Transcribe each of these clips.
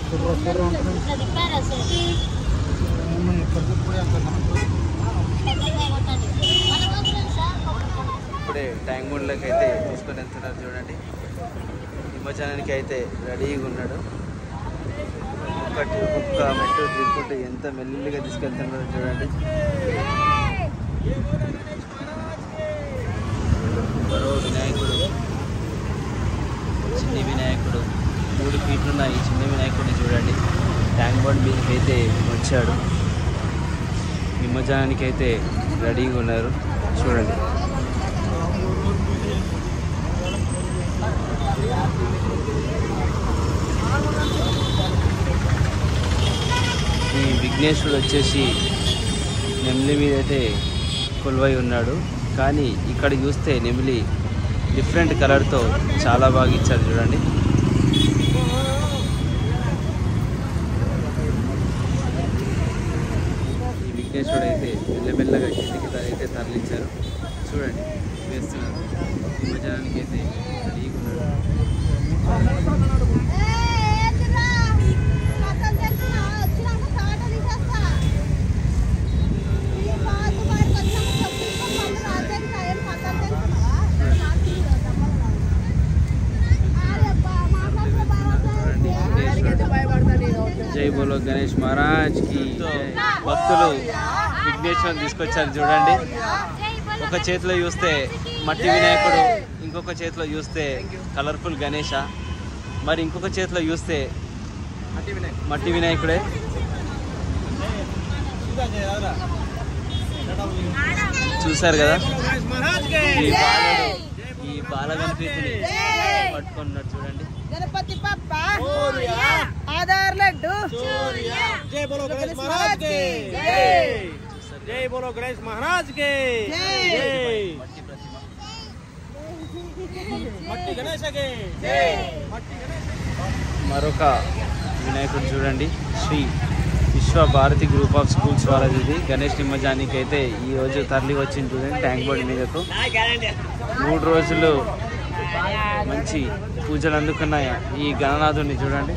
కుర్ర కుర్ర ఉంటుంది ఇట్లా తిప్పారు అసలు ఏమో ఎక్కడ తిప్పుడే అక్కడ పెద్దగా కొట్టండి మన కోసం సార్ ఇప్పుడే ట్యాంక్ బండ్లోకి అయితే తీసుకొని వెళ్తున్నారు చూడండి నిమజ్జనానికి అయితే రెడీగా ఉన్నాడు ఒక్కటి ఒక్క మెట్టు దిక్కుంటూ ఎంత మెల్లిగా తీసుకెళ్తున్నాడో చూడండి మరో వినాయకుడు చిన్ని వినాయకుడు మూడు ఫీట్లున్న ఈ చిన్న వినాయకుడిని చూడండి ట్యాంక్ బండ్ మీదకి అయితే వచ్చాడు నిమజ్జనానికి అయితే రెడీగా ఉన్నారు చూడండి ఈ విఘ్నేశ్వరుడు వచ్చేసి నెమిలి మీద అయితే కొలువై ఉన్నాడు కానీ ఇక్కడ చూస్తే నెమిలి డిఫరెంట్ కలర్తో చాలా బాగా ఇచ్చారు చూడండి ఈ విఘ్నేశ్వరుడు అయితే మెల్లమెల్లగా కిందికి అయితే తరలించారు చూడండి వేస్తున్నారు నిమజ్జనానికి అయితే రెడీగా ఉన్నాడు జై బోలో గణేష్ మహారాజ్ కి జై. భక్తులు విఘ్నేశ్వరుని తీసుకొచ్చారు చూడండి ఒక చేతిలో చూస్తే మట్టి వినాయకుడు ఇంకొక చేతిలో చూస్తే కలర్ఫుల్ గణేష మరి ఇంకొక చేతిలో చూస్తే మట్టి వినాయకుడే చూసారు కదా ఈ బాలుడు ఈ బాలగణపతిని పట్టుకున్నాడు చూడండి గణపతి పప్ప ఆధార్ లడ్డు జై బోలో గణేష్ మహారాజ్ కి జై బోలో గణేష్ మహారాజ్ కి జై. మట్టి ప్రతిమ మట్టి గణేశకి మరొక వినాయకుడు చూడండి శ్రీ విశ్వ భారతి గ్రూప్ ఆఫ్ స్కూల్స్ వాళ్ళది ఇది గణేష్ నిమజ్జానికి అయితే ఈ రోజు తరలి వచ్చింది చూడండి ట్యాంక్ బోర్డు మీదకు మూడు రోజులు మంచి పూజలు అందుకున్న ఈ గణనాథుడిని చూడండి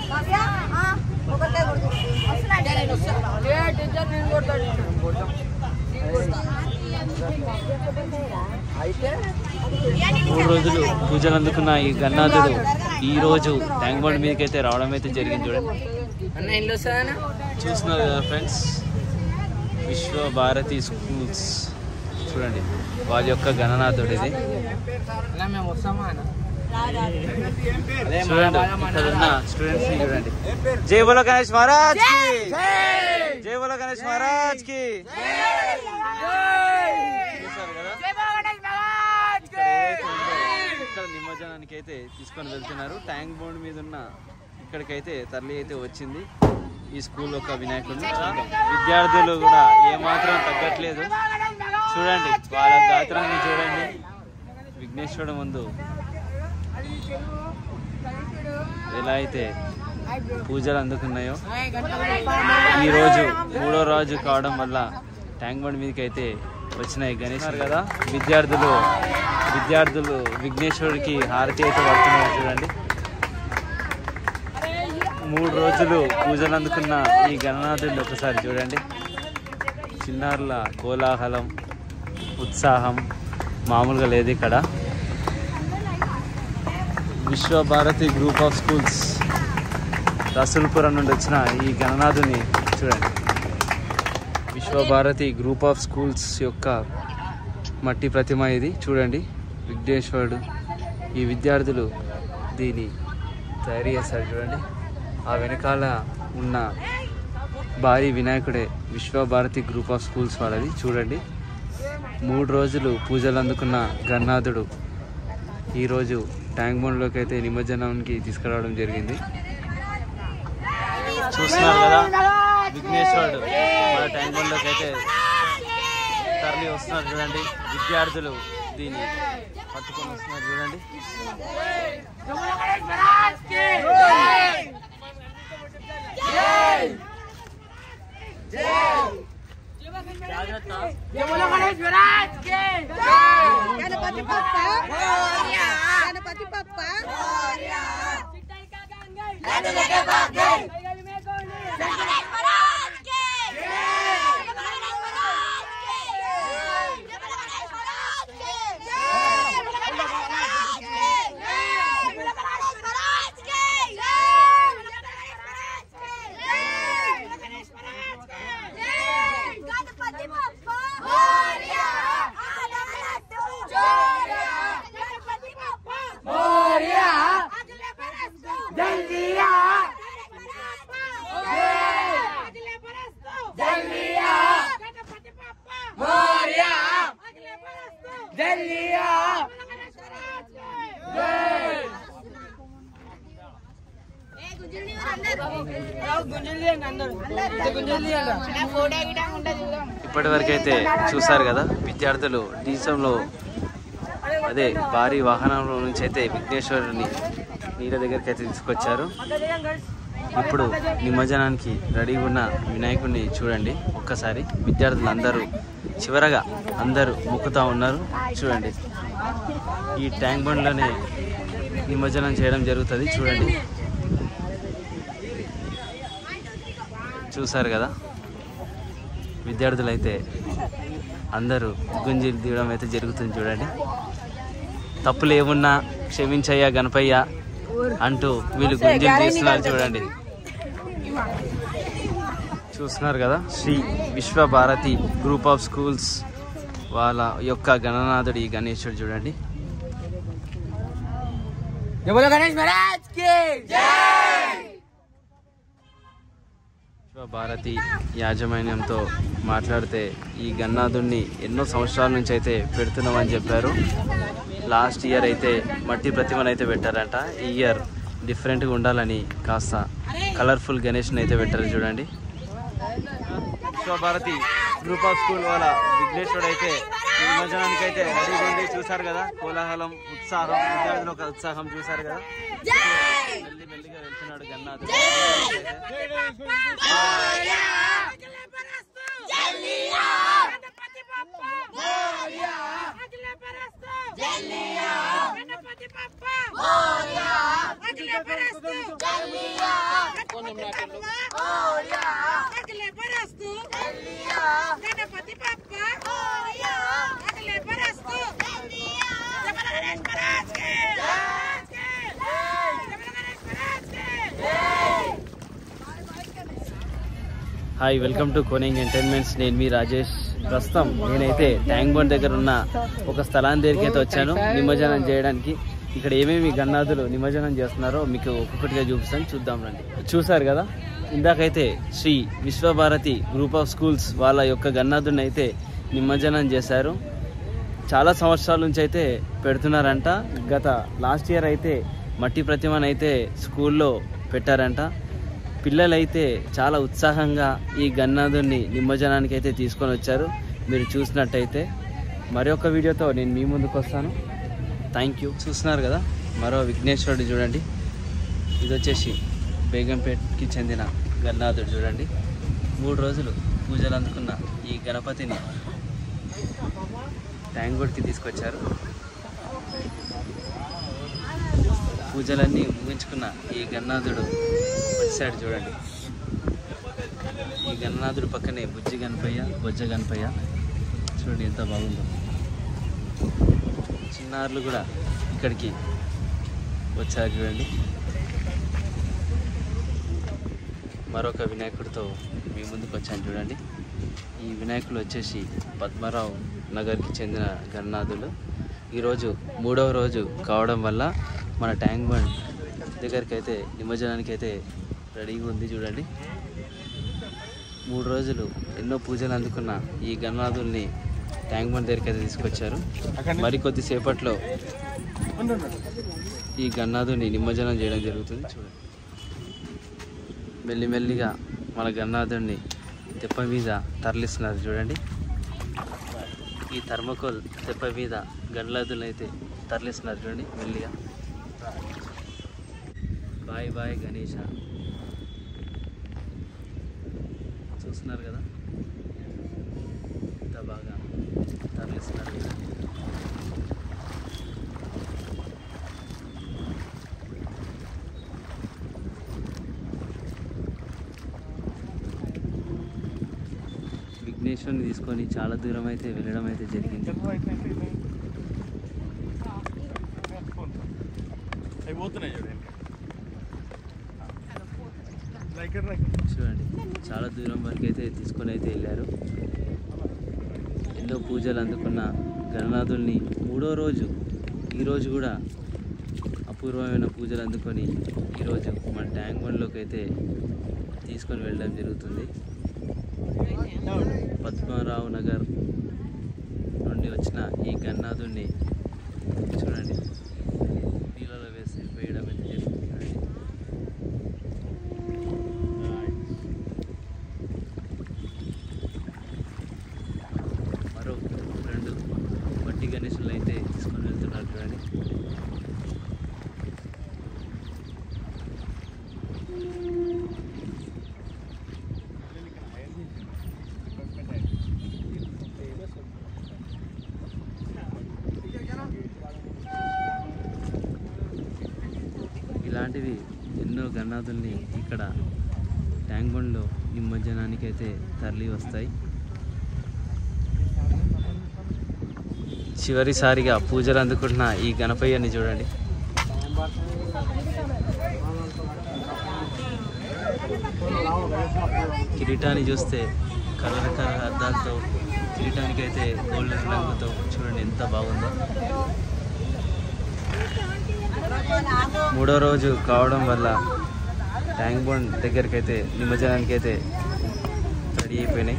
మూడు రోజులు పూజలు అందుకున్న ఈ గణనాథుడు ఈ రోజు ట్యాంక్ బోర్డు మీదకి అయితే రావడం అయితే జరిగింది చూడండి చూస్తున్నారు కదా ఫ్రెండ్స్ విశ్వ భారతి స్కూల్స్ చూడండి వారి యొక్క గణనాథుడు ఇది చూడండి ఇక్కడ ఉన్న స్టూడెంట్స్ ని చూడండి జై బోలో గణేష్ మహారాజ్ కి జై బోలో గణేష్ మహారాజ్ కి చూశారు కదా ఇక్కడ ఏదైతే ఉందో, ఇక్కడ నిమజ్జనానికి అయితే తీసుకొని వెళ్తున్నారు ట్యాంక్ బోర్డు మీద ఉన్న ఇక్కడికైతే తరలి అయితే వచ్చింది ఈ స్కూల్ యొక్క వినాయకుడు విద్యార్థులు కూడా ఏమాత్రం తగ్గట్లేదు చూడండి వాళ్ళ గాత్రాన్ని చూడండి విఘ్నేశ్వరుడు ముందు ఎలా అయితే పూజలు అందుకున్నాయో ఈ రోజు మూడో రోజు కావడం వల్ల ట్యాంక్ బండ్ మీదకి అయితే వచ్చినాయి గణేష్ కదా విద్యార్థులు విద్యార్థులు విఘ్నేశ్వరుడికి హారతి అయితే పడుతున్నారు చూడండి మూడు రోజులు పూజలు అందుకున్న ఈ గణనాథుడిని ఒకసారి చూడండి చిన్నారుల కోలాహలం ఉత్సాహం మామూలుగా లేదు ఇక్కడ Vishwabharati group of schools Rasulpuram నుండి వచ్చిన ఈ గణనాథుని చూడండి విశ్వభారతి గ్రూప్ ఆఫ్ స్కూల్స్ యొక్క మట్టి ప్రతిమ ఇది చూడండి విఘ్నేశ్వరుడు ఈ విద్యార్థులు దీని తయారు చేస్తారు చూడండి ఆ వెనకాల ఉన్న భారీ వినాయకుడే విశ్వభారతి గ్రూప్ ఆఫ్ స్కూల్స్ వాళ్ళది చూడండి మూడు రోజులు పూజలు అందుకున్న గన్నాథుడు ఈరోజు ట్యాంక్ బండ్లోకి అయితే నిమజ్జనానికి తీసుకురావడం జరిగింది చూస్తున్నారు కదా విఘ్నేశ్వరుడు మన ట్యాంక్ బండ్లోకి అయితే తరలి వస్తున్నారు చూడండి విద్యార్థులు దీన్ని పట్టుకొని వస్తున్నారు చూడండి గణపతి పప్ప గణపతి పప్ప ఇప్పటి వరకు అయితే చూసారు కదా విద్యార్థులు డీసంలో అదే భారీ వాహనంలో నుంచి అయితే విఘ్నేశ్వరుని నీళ్ళ దగ్గరికి అయితే తీసుకొచ్చారు ఇప్పుడు నిమజ్జనానికి రెడీగా ఉన్న వినాయకుడిని చూడండి ఒక్కసారి విద్యార్థులు అందరూ చివరగా అందరూ మొక్కుతా ఉన్నారు చూడండి ఈ ట్యాంక్ బండ్లోనే నిమజ్జనం చేయడం జరుగుతుంది చూడండి చూసారు కదా విద్యార్థులు అయితే అందరూ గుంజీలు తీయడం అయితే జరుగుతుంది చూడండి తప్పులు ఏమున్నా క్షమించయ్యా గణపయ్య అంటూ వీళ్ళు గుంజీలు తీస్తున్నారు చూడండి చూస్తున్నారు కదా శ్రీ విశ్వ భారతి గ్రూప్ ఆఫ్ స్కూల్స్ వాళ్ళ యొక్క గణనాథుడు ఈ గణేశుడు చూడండి విశ్వ భారతి యాజమాన్యంతో మాట్లాడితే ఈ గన్నాథుడిని ఎన్నో సంవత్సరాల నుంచి అయితే పెడుతున్నామని చెప్పారు లాస్ట్ ఇయర్ అయితే మట్టి ప్రతిమను అయితే పెట్టారంట ఈ ఇయర్ డిఫరెంట్గా ఉండాలని కాస్త కలర్ఫుల్ గణేష్ని అయితే పెట్టారు చూడండి విశ్వభారతి గ్రూప్ ఆఫ్ స్కూల్ వాళ్ళ విఘ్నేశ్వరుడు అయితే నిమజ్జనానికి అయితే రెడీగా ఉంది చూసారు కదా కోలాహలం ఉత్సాహం విద్యార్థుల ఒక ఉత్సాహం చూసారు కదా మెల్లి మెల్లిగా వెళ్తున్నాడు గన్నాథ్ గణపతి పప్ప అగలే పరస్తు జమల గణేష్ మహారాజ్ కి జమల గణేష్ మహారాజ్ కి hi welcome to koning entertainments నేను మీ రాజేష్ ప్రస్తుతం నేనైతే ట్యాంక్ బండ్ దగ్గర ఉన్న ఒక స్థలాన్ని దగ్గరికి అయితే వచ్చాను నిమజ్జనం చేయడానికి ఇక్కడ ఏమేమి గన్నాదులు నిమజ్జనం చేస్తున్నారో మీకు ఒక్కొక్కటిగా చూపిస్తాను చూద్దాం రండి చూసారు కదా ఇందాకైతే Shri Vishwabharati group of schools వాళ్ళ యొక్క గన్నాదుని అయితే నిమజ్జనం చేశారు చాలా సంవత్సరాల నుంచి అయితే పెడుతున్నారంట గత లాస్ట్ ఇయర్ అయితే మట్టి ప్రతిమను అయితే స్కూల్లో పెట్టారంట పిల్లలైతే చాలా ఉత్సాహంగా ఈ గన్నాథుని నిమజ్జనానికి అయితే తీసుకొని వచ్చారు మీరు చూసినట్టయితే మరొక వీడియోతో నేను మీ ముందుకు వస్తాను థ్యాంక్ యూ చూస్తున్నారు కదా మరో విఘ్నేశ్వరుడు చూడండి ఇది వచ్చేసి బేగంపేట్కి చెందిన గన్నాథుడు చూడండి మూడు రోజులు పూజలు అందుకున్న ఈ గణపతిని ట్యాంగోడ్కి తీసుకొచ్చారు పూజలన్నీ ముగించుకున్న ఈ గన్నాథుడు వచ్చాడు చూడండి ఈ గణనాథుడు పక్కనే బుజ్జి గణపయ్య బొజ్జ గణపయ్య చూడండి ఎంత బాగుందో చిన్నారులు కూడా ఇక్కడికి వచ్చారు చూడండి మరొక వినాయకుడితో మీ ముందుకు వచ్చాను చూడండి ఈ వినాయకులు వచ్చేసి పద్మారావు నగర్కి చెందిన గణనాథులు ఈరోజు మూడవ రోజు కావడం వల్ల మన ట్యాంక్ బండ్ దగ్గరికి అయితే నిమజ్జనానికి అయితే రెడీగా ఉంది చూడండి మూడు రోజులు ఎన్నో పూజలు అందుకున్న ఈ గణనాథుల్ని ట్యాంక్ బండ్ దగ్గరికి అయితే తీసుకొచ్చారు మరి కొద్దిసేపట్లో ఈ గన్నాథుని నిమజ్జనం చేయడం జరుగుతుంది చూడండి మెల్లిమెల్లిగా మన గన్నాథుడిని తెప్ప మీద తరలిస్తున్నారు చూడండి ఈ థర్మకోల్ తెప్ప మీద గన్నాథులను అయితే తరలిస్తున్నారు చూడండి మెల్లిగా బాయ్ బాయ్ గణేష చూస్తున్నారు కదా ఎంత బాగా తరలిస్తున్నారు కదా విఘ్నేశ్వరుని తీసుకొని చాలా దూరం అయితే వెళ్ళడం అయితే జరిగింది అయిపోతున్నాయి చూడండి చూడండి చాలా దూరం వరకు అయితే తీసుకొని అయితే వెళ్ళారు ఎన్నో పూజలు అందుకున్న గణనాథుల్ని మూడో రోజు ఈరోజు కూడా అపూర్వమైన పూజలు అందుకొని ఈరోజు మన ట్యాంక్ బండ్లోకి అయితే తీసుకొని వెళ్ళడం జరుగుతుంది పద్మారావు నగర్ నుండి వచ్చిన ఈ గన్నాథుడిని చూడండి ఇలాంటివి ఎన్నో గన్నాదుల్ని ఇక్కడ ట్యాంక్ బండ్లో నిమజ్జనానికి అయితే తరలి వస్తాయి చివరిసారిగా పూజలు అందుకుంటున్న ఈ గణపయ్యని చూడండి కిరీటాన్ని చూస్తే కలర్ కలర్ అద్దాలతో కిరీటానికి అయితే గోల్డెన్ రంగుతో చూడండి ఎంత బాగుందో మూడో రోజు కావడం వల్ల ట్యాంక్ బండ్ దగ్గరికి అయితే నిమజ్జనానికి అయితే రెడీ అయిపోయినాయి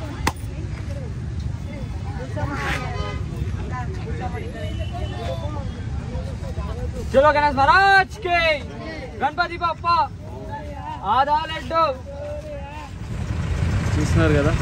चलो गणेश महाराज के गणपति बाप्पा आधा लड्डू చూస్తున్నారు కదా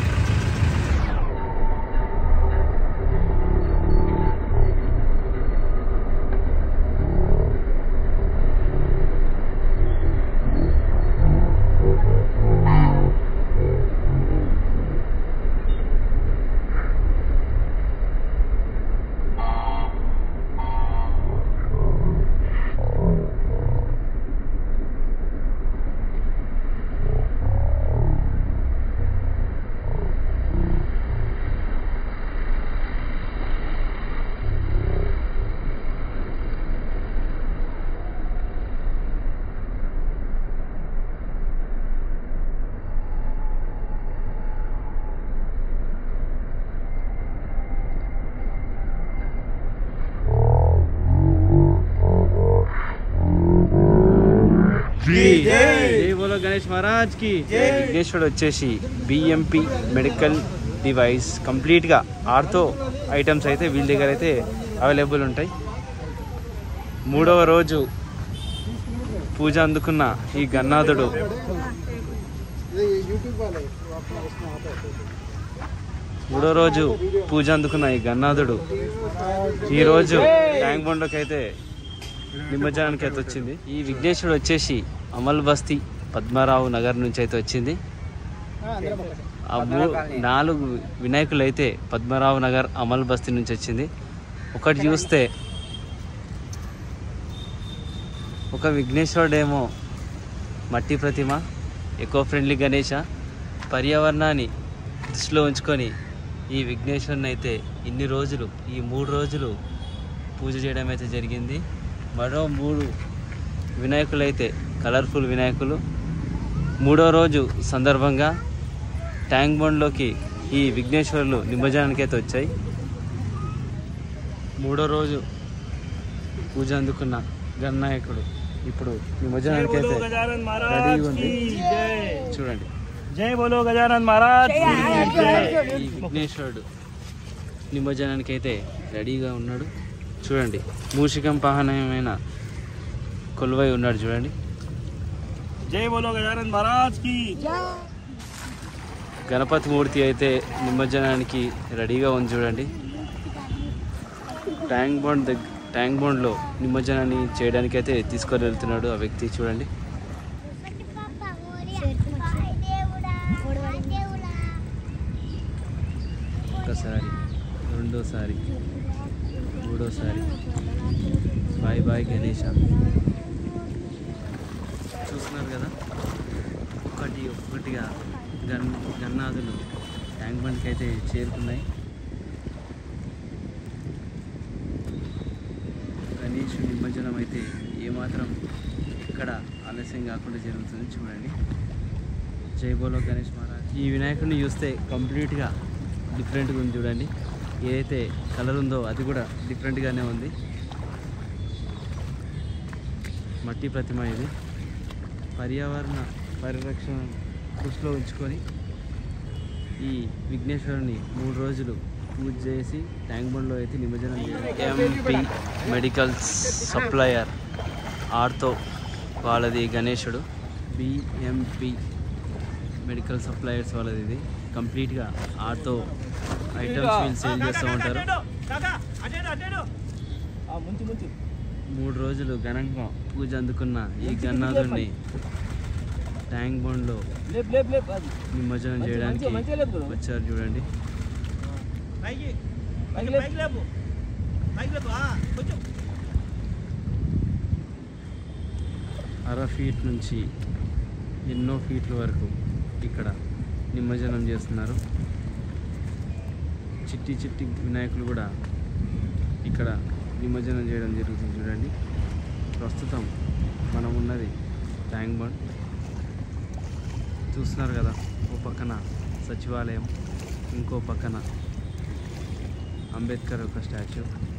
జై బోలో గణేష్ మహారాజ్ కి విఘ్నేశ్వరుడు వచ్చేసి బిఎంపి మెడికల్ డివైస్ కంప్లీట్ గా ఆర్థో ఐటమ్స్ అయితే వీళ్ళ దగ్గర అయితే అవైలబుల్ ఉంటాయి మూడవ రోజు పూజ అందుకున్న ఈ గన్నాథుడు మూడో రోజు పూజ అందుకున్న ఈ గన్నాథుడు ఈ రోజు ట్యాంక్ బండ్లోకి అయితే నిమజ్జనానికి అయితే వచ్చింది ఈ విఘ్నేశ్వరుడు వచ్చేసి అమల్ బస్తీ పద్మారావు నగర్ నుంచి అయితే వచ్చింది ఆ మూ- నాలుగు వినాయకులు అయితే పద్మారావు నగర్ అమల్ బస్తీ నుంచి వచ్చింది ఒకటి చూస్తే ఒక విఘ్నేశ్వరుడేమో మట్టి ప్రతిమ ఎకో ఫ్రెండ్లీ గణేష పర్యావరణాన్ని దృష్టిలో ఉంచుకొని ఈ విఘ్నేశ్వరుని అయితే ఇన్ని రోజులు ఈ మూడు రోజులు పూజ చేయడం అయితే జరిగింది మరో మూడు వినాయకులు అయితే కలర్ఫుల్ వినాయకులు మూడో రోజు సందర్భంగా ట్యాంక్ బండ్లోకి ఈ విఘ్నేశ్వరులు నిమజ్జనానికి అయితే వచ్చాయి మూడో రోజు పూజ అందుకున్న గణనాయకుడు ఇప్పుడు నిమజ్జనానికి అయితే गजानन రెడీగా महाराज ఉంది की जय చూడండి जय बोलो गजानन महाराज की जय ఈ విఘ్నేశ్వరుడు నిమజ్జనానికి అయితే రెడీగా ఉన్నాడు చూడండి మూషికం పాహనమైన కొలువై ఉన్నాడు చూడండి जय बोलो गजानन महाराज की గణపతి మూర్తి అయితే నిమజ్జనానికి రెడీగా ఉంది చూడండి ట్యాంక్ బండ్ దగ్గర ట్యాంక్ బండ్లో నిమజ్జనాన్ని చేయడానికి అయితే తీసుకొని వెళ్తున్నాడు ఆ వ్యక్తి చూడండి ఒకసారి రెండోసారి మూడోసారి బాయ్ బాయ్ గణేష చూస్తున్నారు కదా ఒక్కటి ఒక్కొక్కటిగా గన్ గన్నాదులు ట్యాంక్ బండ్కి అయితే చేరుకున్నాయి గణేష్ నిమజ్జనం అయితే ఏమాత్రం ఎక్కడ ఆలస్యం కాకుండా జరుగుతుంది చూడండి జై బోలో గణేష్ మహారాజ్ ఈ వినాయకుడిని చూస్తే కంప్లీట్గా డిఫరెంట్గా ఉంది చూడండి ఏదైతే కలర్ ఉందో అది కూడా డిఫరెంట్గానే ఉంది మట్టి ప్రతిమ ఇది పర్యావరణ పరిరక్షణ దృష్టిలో ఉంచుకొని ఈ విఘ్నేశ్వరుని మూడు రోజులు పూజ చేసి ట్యాంక్ బండ్లో అయితే నిమజ్జనం ఎంపీ మెడికల్ సప్లయర్ ఆర్తో వాళ్ళది గణేశుడు బిఎంపి మెడికల్ సప్లయర్స్ వాళ్ళది ఇది కంప్లీట్గా ఆర్తో ఐటమ్స్ వీళ్ళు సేల్ చేస్తూ ఉంటారు మూడు రోజులు ఘనంగా పూజ అందుకున్న ఈ గన్నాథుడిని ట్యాంక్ బండ్లో లేపు లేపు లేపు అది నిమజ్జనం మంచి- చేయడానికి మంచిగా- మంచిగా లేపు గురు. వచ్చారు చూడండి పైకి పైకి పైకి లేపు పైకి లేపు ఆ, కొంచెం అర ఫీట్ నుంచి ఎన్నో ఫీట్ల వరకు ఇక్కడ నిమజ్జనం చేస్తున్నారు చిట్టి చిట్టి వినాయకులు కూడా ఇక్కడ నిమజ్జనం చేయడం జరుగుతుంది చూడండి ప్రస్తుతం మనం ఉన్నది ట్యాంక్ బండ్ చూస్తున్నారు కదా ఓ పక్కన సచివాలయం ఇంకో పక్కన అంబేద్కర్ ఒక స్టాచ్యూ